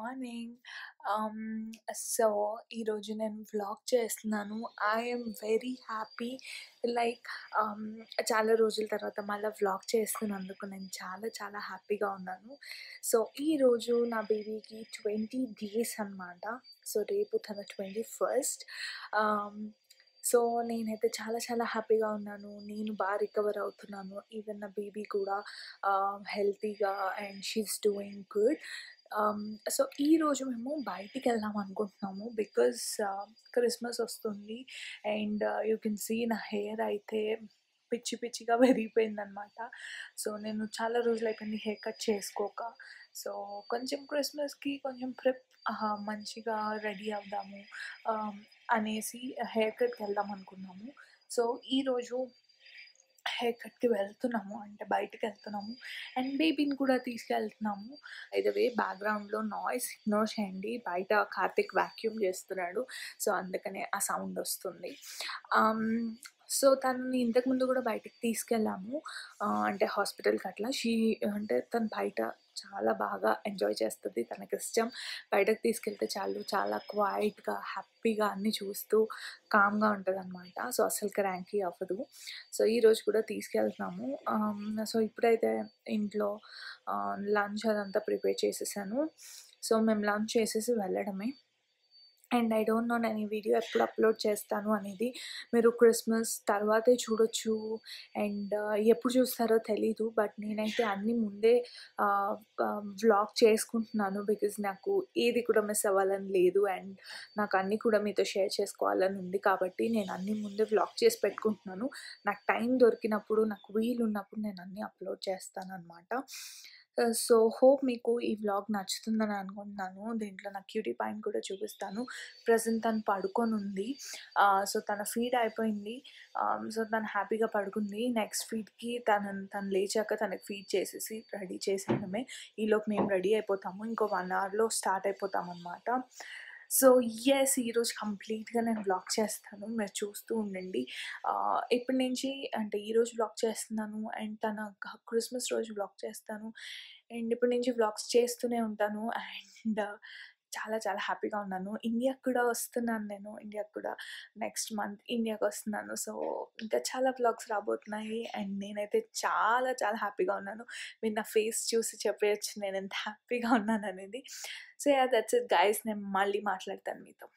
Morning. ఆహ్, so, ఈరోజు నేను వ్లాగ్ చేస్తున్నాను. I am very happy. Like ah, చాలా రోజుల తర్వాత మళ్ళా వ్లాగ్ చేస్తున్నందుకు నేను చాలా చాలా హ్యాపీగా ఉన్నాను. సో, ఈరోజు నా బేబీకి 20 డేస్ అనమాట. సో, రేపు తన 21st. ఆహ్, సో, నేనైతే చాలా చాలా హ్యాపీగా ఉన్నాను. నేను బా రికవర్ అవుతున్నాను. ఈవెన్ నా బేబీ కూడా ఆహ్, హెల్తీగా and she is doing good. Ah, so, ఈరోజు మేము బయటికెళ్దాం అనుకుంటున్నాము. బికాజ్ ఆహ్, క్రిస్మస్ వస్తుంది. అండ్ యూ కెన్ సీ నా హెయిర్ అయితే పిచ్చి పిచ్చిగా పెరిగిపోయిందనమాట. సో, నేను చాలా రోజులైపోయింది హెయిర్ కట్ చేసుకోక. సో, కొంచెం క్రిస్మస్‌కి కొంచెం ప్రిప్ ఆహా! మంచిగా రెడీ అవుదాము ఆహ్, అనేసి హెయిర్ కట్‌కి వెళ్దాం అనుకున్నాము. సో, ఈరోజు హెయిర్ కట్‌కి వెళ్తున్నాము. అంటే బయటికెళ్తున్నాము. అండ్ బేబీని కూడా తీసుకెళ్తున్నాము. బై ద వే బ్యాక్‌గ్రౌండ్‌లో నాయిస్ ఇగ్నోర్ చేయండి. బయట కార్తీక్ వాక్యూమ్ చేస్తున్నాడు. సో, అందుకనే ఆ సౌండ్ వస్తుంది. ఆహ్, సో, తనని ఇంతకుముందు కూడా బయటికి తీసుకెళ్ళాము. ఆహ్, అంటే హాస్పిటల్‌కి అట్లా. షీ అంటే తను బయట చాలా బాగా ఎంజాయ్ చేస్తది. తనకిష్టం. బయటకి తీసుకెళ్తే చాలు చాలా క్వైట్‌గా, హ్యాపీగా అన్నీ చూస్తూ కామ్‌గా ఉంటదనమాట. సో, అస్సలు క్రాంకీ అవ్వదు. సో, ఈరోజు కూడా తీసుకెళ్తున్నాము. ఆహ్, సో, ఇప్పుడైతే ఇంట్లో ఆహ్, లంచ్ అదంతా ప్రిపేర్ చేసేసాను. సో, మేము లంచ్ చేసేసి వెళ్ళడమే. అండ్ ఐ డోంట్ నో నేను ఈ వీడియో ఎప్పుడు అప్‌లోడ్ చేస్తాను అనేది. మీరు క్రిస్మస్ తర్వాతే చూడొచ్చు. అండ్ ఎప్పుడు చూస్తారో తెలీదు. బట్ నేనైతే అన్నీ ముందే ఆహ్, ఆహ్, వ్లాగ్ చేసుకుంటున్నాను. బికాజ్ నాకు ఏది కూడా మిస్ అవ్వాలని లేదు. అండ్ నాకు అన్నీ కూడా మీతో షేర్ చేసుకోవాలని ఉంది కాబట్టి నేను అన్నీ ముందే వ్లాగ్ చేసి పెట్టుకుంటున్నాను. నాకు టైం దొరికినప్పుడు, నాకు వీలున్నప్పుడు నేను అన్నీ అప్‌లోడ్ చేస్తాననమాట. ఆహ్, సో, హోప్ మీకు ఈ వ్లాగ్ నచ్చుతుందని అనుకుంటున్నాను. దీంట్లో నా క్యూటీ పాయిని కూడా చూపిస్తాను. ప్రెజెంట్ తను పడుకొనుంది. ఆహ్, సో, తన ఫీడ్ అయిపోయింది. ఆహ్, సో, తను హ్యాపీగా పడుకుంది. నెక్స్ట్ ఫీడ్‌కి తనని తను లేచాక తనకి ఫీడ్ చేసేసి రెడీ చేసేయడమే. ఈలోపు మేము రెడీ అయిపోతాము. ఇంకో 1 అవర్‌లో స్టార్ట్ అయిపోతామనమాట. సో, యెస్ ఈరోజు కంప్లీట్‌గా నేను వ్లాగ్ చేస్తాను. మీరు చూస్తూ ఉండండి. ఆహ్, ఇప్పటి నుంచి అంటే ఈరోజు వ్లాగ్ చేస్తున్నాను. అండ్ తన క క్రిస్మస్ రోజు వ్లాగ్ చేస్తాను. అండ్ ఇప్పటి నుంచి వ్లాగ్స్ చేస్తూనే ఉంటాను. అండ్ చాలా చాలా హ్యాపీగా ఉన్నాను. ఇండియాకి కూడా వస్తున్నాను నేను. ఇండియాకి కూడా నెక్స్ట్ మంత్ ఇండియాకి వస్తున్నాను. సో, ఇంకా చాలా వ్లాగ్స్ రాబోతున్నాయి. అండ్ నేనైతే చాలా చాలా హ్యాపీగా ఉన్నాను. మీరు నా ఫేస్ చూసి చెప్పేయొచ్చు నేను ఎంత హ్యాపీగా ఉన్నాననేది. So, yeah! That's it guys. నేను మళ్ళీ మాట్లాడతాను మీతో.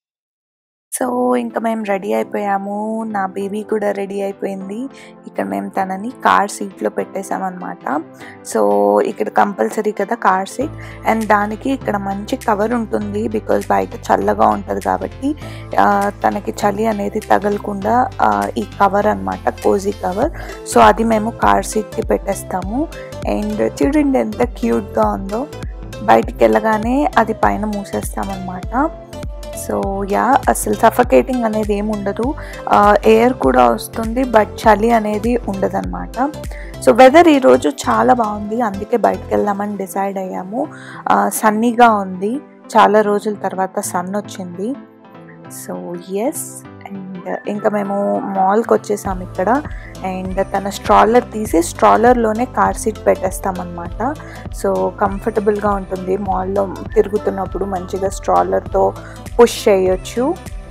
సో, ఇంక మేము రెడీ అయిపోయాము. నా బేబీ కూడా రెడీ అయిపోయింది. ఇక్కడ మేము తనని కార్ సీట్‌లో పెట్టేసామనమాట. సో, ఇక్కడ కంపల్సరీ కదా కార్ సీట్. అండ్ దానికి ఇక్కడ మంచి కవర్ ఉంటుంది. బికాజ్ బయట చల్లగా ఉంటది కాబట్టి ఆహ్, తనకి చలి అనేది తగలకుండా ఆహ్, ఈ కవర్ అనమాట కోజీ కవర్. సో, అది మేము కార్ సీట్‌కి పెట్టేస్తాము. అండ్ చూడండి ఎంత క్యూట్‌గా ఉందో. బయటికెళ్ళగానే అది పైన మూసేస్తామనమాట. So, yeah! అసలు సఫకేటింగ్ అనేది ఏమి ఉండదు. ఆహ్, ఎయిర్ కూడా వస్తుంది. బట్ చలి అనేది ఉండదనమాట. సో, వెదర్ ఈరోజు చాలా బాగుంది. అందుకే బయటికెళ్దామని డిసైడ్ అయ్యాము. ఆహ్, సన్నీగా ఉంది. చాలా రోజుల తర్వాత సన్ వచ్చింది. So, yes. అండ్ ఇంకా మేము మాల్‌కొచ్చేసాము ఇక్కడ. అండ్ తన స్ట్రాలర్ తీసి స్ట్రాలర్‌లోనే కార్ సీట్ పెట్టేస్తామనమాట. సో, కంఫర్టబుల్‌గా ఉంటుంది. మాల్‌లో తిరుగుతున్నప్పుడు మంచిగా స్ట్రాలర్‌తో పుష్ చేయొచ్చు.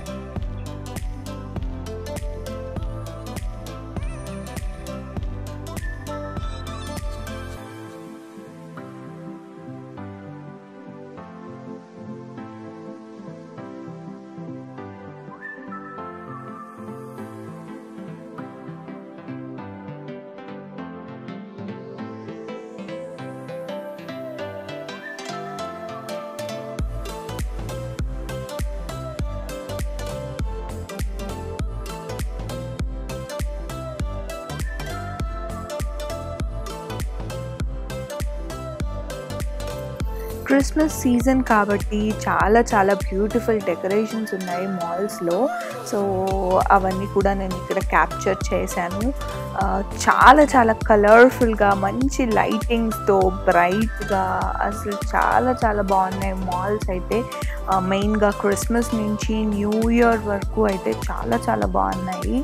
క్రిస్మస్ సీజన్ కాబట్టి చాలా చాలా బ్యూటిఫుల్ డెకరేషన్స్ ఉన్నాయి మాల్స్‌లో. సో, అవన్నీ కూడా నేను ఇక్కడ క్యాప్చర్ చేశాను. ఆహ్, చాలా చాలా కలర్‌ఫుల్‌గా మంచి లైటింగ్స్‌తో బ్రైట్‌గా అసలు చాలా చాలా బాగున్నాయి మాల్స్ అయితే. ఆహ్, మెయిన్‌గా క్రిస్మస్ నుంచి న్యూ ఇయర్ వరకు అయితే చాలా చాలా బాగున్నాయి.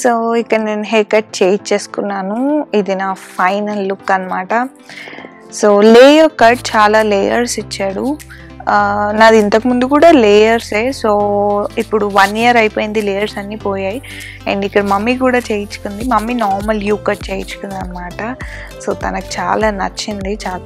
సో ఇక్కడ నేను హెయిర్ కట్ చేయించేసుకున్నాను ఇది నా ఫైనల్ లుక్ అనమాట సో లేయర్ కట్ చాలా లేయర్స్ ఇచ్చాడు ఆ, నాది ఇంతకుముందు కూడా లేయర్సే సో ఇప్పుడు వన్ ఇయర్ అయిపోయింది లేయర్స్ అన్నీ పోయాయి అండ్ ఇక్కడ మమ్మీ కూడా చేయించుకుంది మమ్మీ నార్మల్ యూ కట్ చేయించుకుంది అనమాట సో తనకు చాలా నచ్చింది చాలా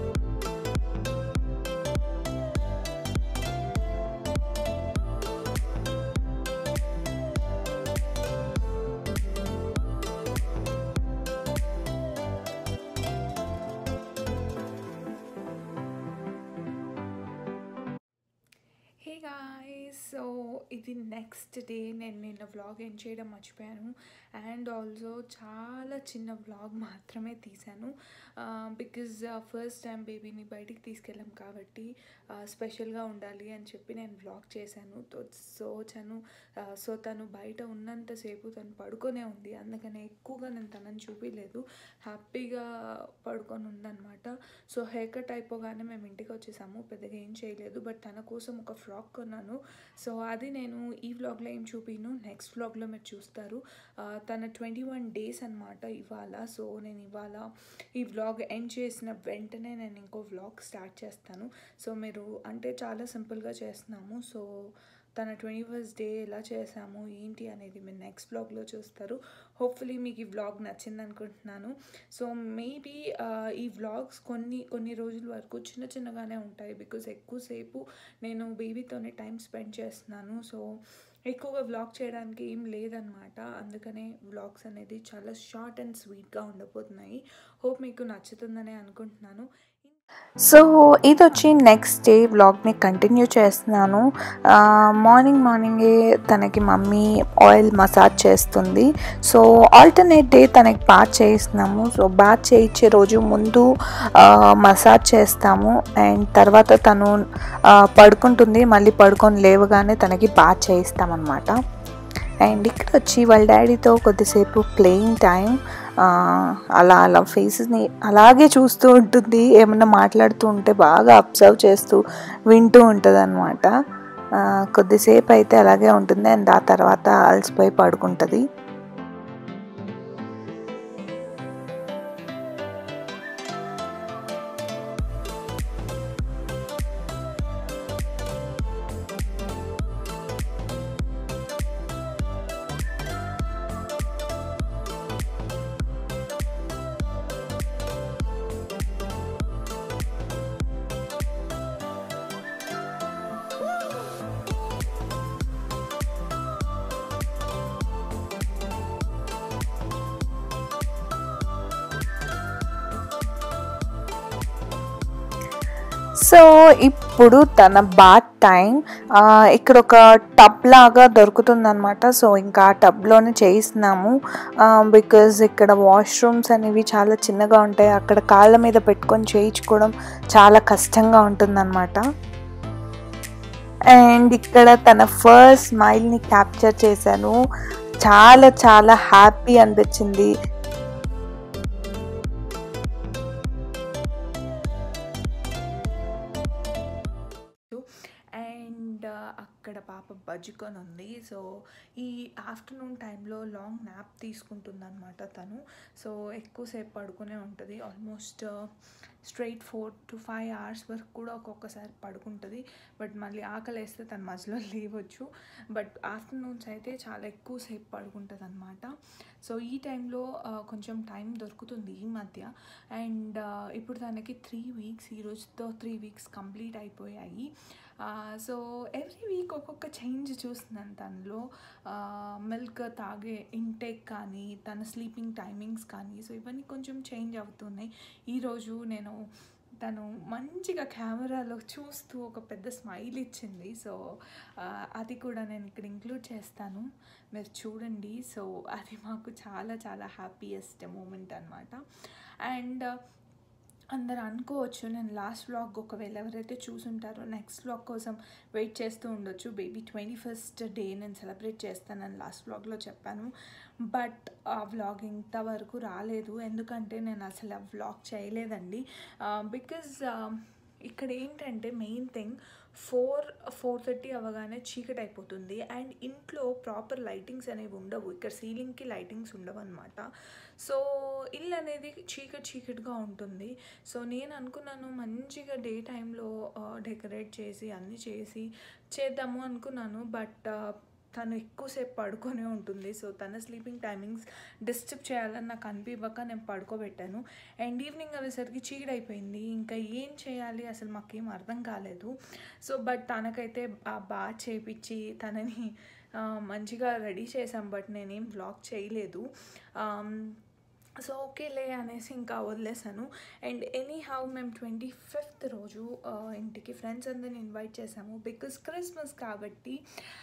హే గాయ్స్ సో ఇది నెక్స్ట్ డే నేను నిన్న వ్లాగ్ ఎండ్ చేయడం మర్చిపోయాను అండ్ ఆల్సో చాలా చిన్న వ్లాగ్ మాత్రమే తీశాను బికాజ్ ఫస్ట్ టైం బేబీని బయటికి తీసుకెళ్ళాం కాబట్టి స్పెషల్గా ఉండాలి అని చెప్పి నేను వ్లాగ్ చేశాను సో తను సో తను బయట ఉన్నంతసేపు తను పడుకొనే ఉంది అందుకనే ఎక్కువగా నేను తనని చూపించలేదు హ్యాపీగా పడుకొని ఉందన్నమాట సో హెయిర్ కట్ అయిపోగానే మేము ఇంటికి వచ్చేసాము పెద్దగా ఏం చేయలేదు బట్ తన కోసం ఒక ఫ్రాక్ కొన్నాను సో అది నేను ఈ వ్లాగ్లో ఏం చూపిను నెక్స్ట్ వ్లాగ్లో మీరు చూస్తారు ఆ, తన ట్వంటీ వన్ డేస్ అనమాట ఇవాళ సో నేను ఇవాళ ఈ వ్లాగ్ ఎండ్ చేసిన వెంటనే నేను ఇంకో వ్లాగ్ స్టార్ట్ చేస్తాను సో మీరు అంటే చాలా సింపుల్గా చేస్తున్నాము సో తన ట్వంటీ ఫస్ట్ డే ఎలా చేసాము ఏంటి అనేది మీరు నెక్స్ట్ బ్లాగ్లో చూస్తారు హోప్ఫుల్లీ మీకు ఈ వ్లాగ్ నచ్చింది అనుకుంటున్నాను సో మేబీ ఈ వ్లాగ్స్ కొన్ని కొన్ని రోజుల వరకు చిన్న చిన్నగానే ఉంటాయి బికాజ్ ఎక్కువసేపు నేను బేబీతోనే టైం స్పెండ్ చేస్తున్నాను సో ఎక్కువగా వ్లాగ్ చేయడానికి ఏం లేదనమాట అందుకనే వ్లాగ్స్ అనేది చాలా షార్ట్ అండ్ స్వీట్గా ఉండబోతున్నాయి హోప్ మీకు నచ్చుతుందని అనుకుంటున్నాను సో ఇది వచ్చి నెక్స్ట్ డే వ్లాగ్ని కంటిన్యూ చేస్తున్నాను మార్నింగ్ మార్నింగే తనకి మమ్మీ ఆయిల్ మసాజ్ చేస్తుంది సో ఆల్టర్నేట్ డే తనకి బాత్ చేయిస్తున్నాము సో బాత్ చేయించే రోజు ముందు మసాజ్ చేస్తాము అండ్ తర్వాత తను ఆ, పడుకుంటుంది మళ్ళీ పడుకొని లేవగానే తనకి బాత్ చేయిస్తామన్నమాట అండ్ ఇక్కడ వచ్చి వాళ్ళ డాడీతో కొద్దిసేపు ప్లేయింగ్ టైం అలా అలా ఫేసెస్ని అలాగే చూస్తూ ఉంటుంది ఏమన్నా మాట్లాడుతూ ఉంటే బాగా అబ్జర్వ్ చేస్తూ వింటూ ఉంటుంది అనమాట కొద్దిసేపు అయితే అలాగే ఉంటుంది అండ్ ఆ తర్వాత అలసిపోయి పడుకుంటుంది సో ఇప్పుడు తన బాత్ టైం ఇక్కడ ఒక టబ్ లాగా దొరుకుతుందన్నమాట సో ఇంకా ఆ టబ్లోనే చేయిస్తున్నాము బికాజ్ ఇక్కడ వాష్రూమ్స్ అనేవి చాలా చిన్నగా ఉంటాయి అక్కడ కాళ్ళ మీద పెట్టుకొని చేయించుకోవడం చాలా కష్టంగా ఉంటుందన్నమాట అండ్ ఇక్కడ తన ఫస్ట్ స్మైల్ని క్యాప్చర్ చేశాను చాలా చాలా హ్యాపీ అనిపించింది అండ్ అక్కడ పాప బజ్జుకొని ఉంది సో ఈ ఆఫ్టర్నూన్ టైంలో లాంగ్ నాప్ తీసుకుంటుందన్నమాట తను సో ఎక్కువసేపు పడుకునే ఉంటుంది almost straight four to five hours వరకు కూడా ఒక్కొక్కసారి పడుకుంటుంది బట్ మళ్ళీ ఆకలి వేస్తే తన మధ్యలో లేవచ్చు బట్ ఆఫ్టర్నూన్స్ అయితే చాలా ఎక్కువసేపు పడుకుంటుంది అనమాట సో ఈ టైంలో కొంచెం టైం దొరుకుతుంది ఈ మధ్య అండ్ ఇప్పుడు తనకి త్రీ వీక్స్ ఈ రోజుతో త్రీ వీక్స్ కంప్లీట్ అయిపోయాయి సో ఎవ్రీ వీక్ ఒక్కొక్క చేంజ్ చూస్తున్నాను తనలో మిల్క్ తాగే ఇంటేక్ కానీ తన స్లీపింగ్ టైమింగ్స్ కానీ సో ఇవన్నీ కొంచెం చేంజ్ అవుతున్నాయి ఈరోజు నేను తను మంచిగా కెమెరాలో చూస్తూ ఒక పెద్ద స్మైల్ ఇచ్చింది సో అది కూడా నేను ఇక్కడ ఇంక్లూడ్ చేస్తాను మీరు చూడండి సో అది మాకు చాలా చాలా హ్యాపీయెస్ట్ మూమెంట్ అనమాట అండ్ అందరు అనుకోవచ్చు నేను లాస్ట్ వ్లాగ్ ఒకవేళ ఎవరైతే చూసుంటారో నెక్స్ట్ వ్లాగ్ కోసం వెయిట్ చేస్తూ ఉండొచ్చు బేబీ ట్వంటీ ఫస్ట్ డే నేను సెలబ్రేట్ చేస్తానని లాస్ట్ వ్లాగ్లో చెప్పాను బట్ ఆ వ్లాగ్ ఇంతవరకు రాలేదు ఎందుకంటే నేను అసలు ఆ వ్లాగ్ చేయలేదండి బికాజ్ ఇక్కడ ఏంటంటే main thing four four thirty అవ్వగానే చీకటి అయిపోతుంది అండ్ ఇంట్లో ప్రాపర్ లైటింగ్స్ అనేవి ఉండవు ఇక్కడ సీలింగ్కి లైటింగ్స్ ఉండవు అనమాట సో ఇల్లు అనేది చీకటి చీకటిగా ఉంటుంది సో నేను అనుకున్నాను మంచిగా డే టైంలో డెకరేట్ చేసి అన్నీ చేసి చేద్దాము అనుకున్నాను బట్ తను ఎక్కువసేపు పడుకొనే ఉంటుంది సో తన స్లీపింగ్ టైమింగ్స్ డిస్టర్బ్ చేయాలని నాకు అనిపివ్వక నేను పడుకోబెట్టాను అండ్ ఈవినింగ్ అయ్యేసరికి చీకటి అయిపోయింది ఇంకా ఏం చేయాలి అసలు మాకేం అర్థం కాలేదు సో బట్ తనకైతే బాగా చేపించి తనని ఆ, మంచిగా రెడీ చేసాం బట్ నేనేం బ్లాగ్ చేయలేదు ఆమ్, సో ఓకేలే అనేసి ఇంకా వదిలేసాను అండ్ ఎనీ హౌ మేము ట్వంటీ ఫిఫ్త్ రోజు ఆ, ఇంటికి ఫ్రెండ్స్ అందరిని ఇన్వైట్ చేసాము బికాస్ క్రిస్మస్ కాబట్టి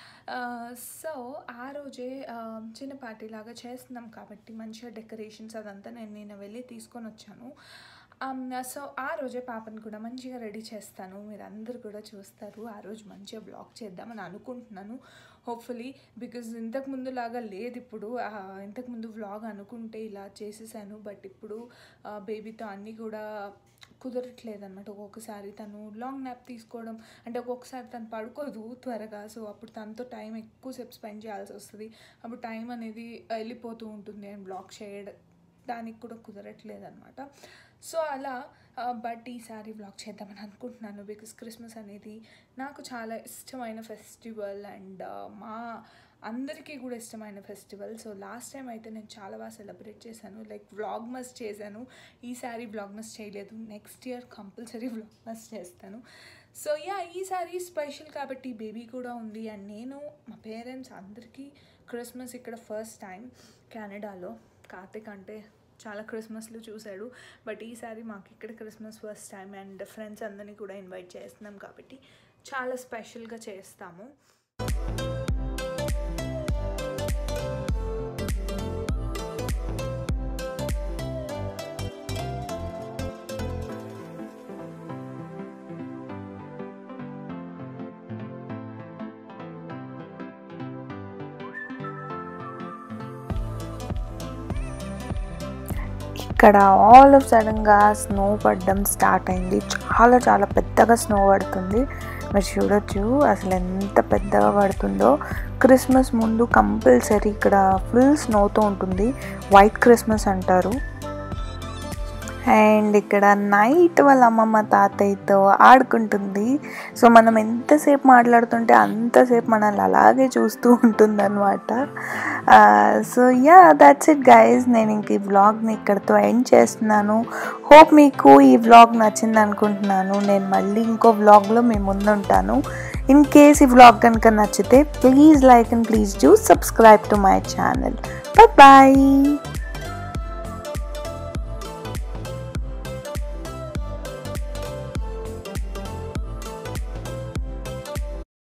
సో ఆ రోజే ఆ, చిన్న పార్టీ లాగా చేస్తున్నాం కాబట్టి మంచిగా డెకరేషన్స్ అదంతా నేను నేను వెళ్ళి తీసుకొని వచ్చాను సో ఆ రోజే పాపని కూడా మంచిగా రెడీ చేస్తాను మీరు అందరు కూడా చూస్తారు ఆ రోజు మంచిగా బ్లాగ్ చేద్దామని అనుకుంటున్నాను హోప్ఫుల్లీ బికాజ్ ఇంతకు ముందులాగా లేదు ఇప్పుడు ఆ, ఇంతకుముందు వ్లాగ్ అనుకుంటే ఇలా చేసేసాను బట్ ఇప్పుడు బేబీతో అన్నీ కూడా కుదరట్లేదు అనమాట ఒక్కొక్కసారి తను లాంగ్ నాప్ తీసుకోవడం అంటే ఒక్కొక్కసారి తను పడుకోదు త్వరగా సో అప్పుడు తనతో టైం ఎక్కువసేపు స్పెండ్ చేయాల్సి వస్తుంది అప్పుడు టైం అనేది వెళ్ళిపోతూ ఉంటుంది అండ్ బ్లాగ్ చేయడం దానికి కూడా కుదరట్లేదు అనమాట సో అలా బట్ ఈసారి బ్లాగ్ చేద్దామని అనుకుంటున్నాను బికాస్ క్రిస్మస్ అనేది నాకు చాలా ఇష్టమైన ఫెస్టివల్ అండ్ మా అందరికీ కూడా ఇష్టమైన ఫెస్టివల్ సో లాస్ట్ టైం అయితే నేను చాలా బాగా సెలబ్రేట్ చేశాను లైక్ వ్లాగ్మస్ చేశాను ఈసారి వ్లాగ్మస్ చేయలేదు నెక్స్ట్ ఇయర్ కంపల్సరీ వ్లాగ్మస్ చేస్తాను సో యా ఈసారి స్పెషల్ కాబట్టి బేబీ కూడా ఉంది అండ్ నేను మా పేరెంట్స్ అందరికీ క్రిస్మస్ ఇక్కడ ఫస్ట్ టైం కెనడాలో కార్తిక్ అంటే చాలా క్రిస్మస్లు చూశాడు బట్ ఈసారి మాకు ఇక్కడ Christmas first time and friends అందరినీ కూడా ఇన్వైట్ చేస్తున్నాం కాబట్టి చాలా స్పెషల్గా చేస్తాము ఇక్కడ ఆల్ ఆఫ్ సడన్గా స్నో పడడం స్టార్ట్ అయింది చాలా చాలా పెద్దగా స్నో పడుతుంది మీరు చూడొచ్చు అసలు ఎంత పెద్దగా పడుతుందో క్రిస్మస్ ముందు కంపల్సరీ ఇక్కడ ఫుల్ స్నోతో ఉంటుంది వైట్ క్రిస్మస్ అంటారు అండ్ ఇక్కడ నైట్ వాళ్ళ అమ్మమ్మ తాతయ్యతో ఆడుకుంటుంది సో మనం ఎంతసేపు మాట్లాడుతుంటే అంతసేపు మనల్ని అలాగే చూస్తూ ఉంటుంది అనమాట so ya that's it guys నేను ఇంక ఈ వ్లాగ్ని ఇక్కడితో ఎండ్ చేస్తున్నాను హోప్ మీకు ఈ వ్లాగ్ నచ్చింది అనుకుంటున్నాను నేను మళ్ళీ ఇంకో వ్లాగ్లో మీ ముందుంటాను ఇన్ కేస్ ఈ వ్లాగ్ కనుక నచ్చితే please like and please do subscribe to my channel bye